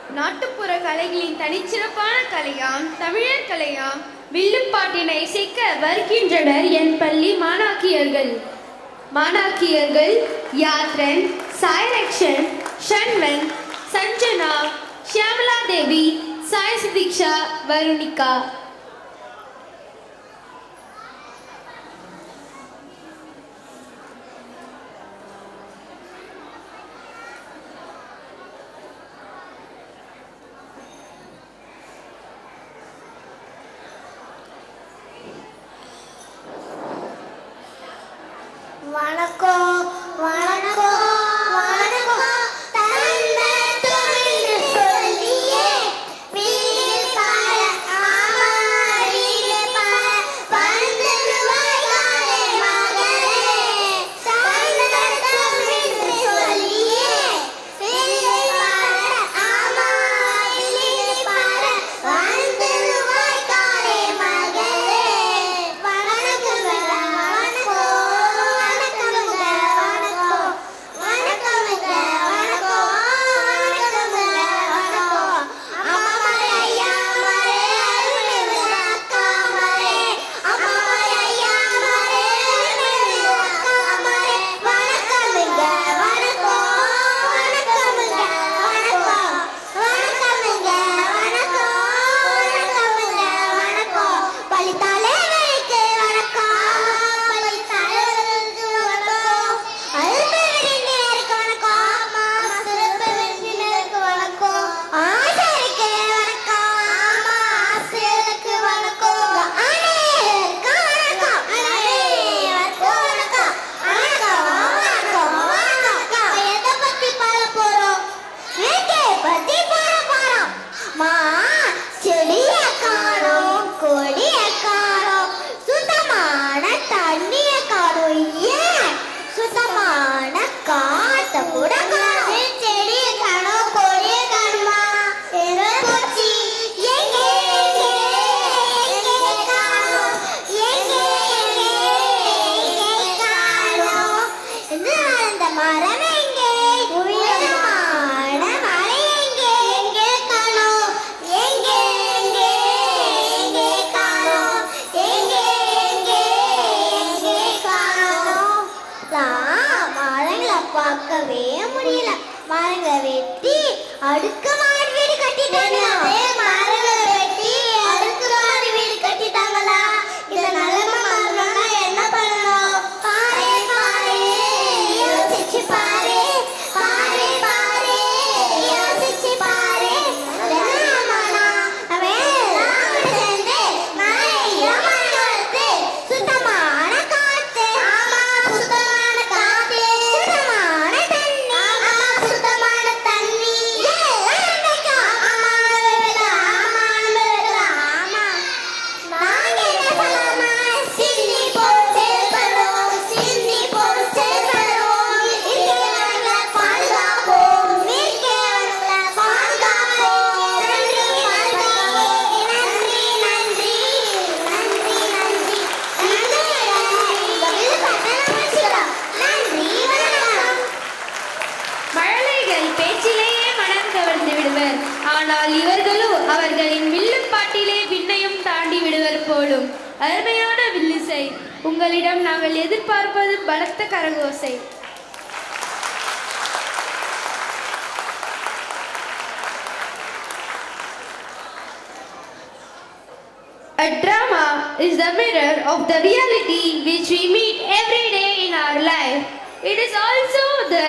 நாட்டுப்புற கலைகளின் தனிச்சிறப்பான கலையாம் தமிழர் கலையாம் வில்லுப்பாட்டினை இசைக்க வருகின்றனர் என் பள்ளி மாணாக்கியர்கள் மாணாக்கியர்கள் யாத்ரன் சாய்ரக்ஷன் ஷண்வன் சஞ்சனா ஷியாமலா தேவி சாய் சுதீக்ஷா வருணிகா வணக்கம் வணக்கம் வணக்கம் தந்த தொழில் சொல்லியே வீடு பாட ஆமா வீடு பாட பந்தருவாய் காலே மகளே தந்த தொழில் சொல்லியே வீடு பாட ஆமா வீடு பாட பந்தருவாய் காலே மகளே வணக்கம் வணக்கம் வணக்கமுங்க வணக்கம் வணக்கமுங்க வணக்கம் வணக்கமுங்க வணக்கம் அம்மாமலை ஐயாமலே அருள்மிகு அக்காமலே அம்மாமலை ஐயாமலே அருள்மிகு அக்காமலே வணக்கமுங்க வணக்கம் வணக்கமுங்க வணக்கம் வணக்கமுங்க வணக்கம் வணக்கமுங்க வணக்கம் பள்ளி தலைவருக்கு வணக்கம் பள்ளி தலைவருக்கு வணக்கம் அல்பெருந்தினருக்கு வணக்கம் மாசிறப்பு விருந்தினருக்கு வணக்கம் ஆசிரியருக்கு வணக்கம் ஆமா ஆசிரியருக்கு வணக்கம் அனைவருக்கு வணக்கம் அனைவருக்கு வணக்கம் வணக்கம் வணக்கம் வணக்கம் எதை பத்தி பாட போறோம் வேட்டை பத்தி பாட போறோம் மா செடிய காணோம் கொடிய காணோம் சுத்தமான தண்ணிய காணோம் ஏன் சுத்தமான காத்த கூட காணோம் செடிய காணோம் கொடிய காணுமா போச்சு எங்கே எங்கே எங்கே காணோம் எங்கே எங்கே எங்கே காணோம் என்ன அந்த மரம் எங்கே உயரமான மலை எங்கே எங்கே காணோம் எங்கே எங்கே எங்கே காணோம் எங்கே எங்கே எங்கே காணோம் நான் மரங்களை பார்க்கவே முடியல மரங்களை வெட்டி அடுக்குமாடி வீடு கட்டிட்டாங்க மரங்களை வெட்டி அடுக்குமாடி வீடு கட்டிட்டாங்களா இத நிலைமை மாறணும்னா என்ன பண்ணணும் பாரு பாரு யோசிச்சு பாரு பாரு பாரு யோசிச்சு பாரு தினமானா அவன் எல்லாம் சேர்ந்து மழைய மழை வருது சுத்தமான காத்து ஆமா சுத்தமான காத்து சுத்தமான தண்ணி ஆமா சுத்தமான தண்ணி எல்லாம் கிடைக்கும். ஆமா விவரம், ஆமா விவரம், ஆமா நாங்க என்ன சொல்லலாம் சின்னி போல் செயல்படுவோம் சின்னி போல் செயல்படுவோம் இருக்கிறவங்களை பாதுகாப்போம் இருக்கிறவங்களை பாதுகாப்போம் நன்றி நன்றி நன்றி நன்றி நன்றி நன்றி நன்றி நன்றி வணக்கம் மழலைகள் பேச்சிலேயே மனம் கவர்ந்து விடுவர் ஆனால் இவர்களோ அவர்களின் வில்லுப்பாட்டிலே விண்ணையும் தாண்டி விடுவர் போலும் அருமையான வில்லிசை உங்களிடம் நாங்கள் எதிர்பார்ப்பது பலத்த கரகோசை A drama is the mirror of the reality we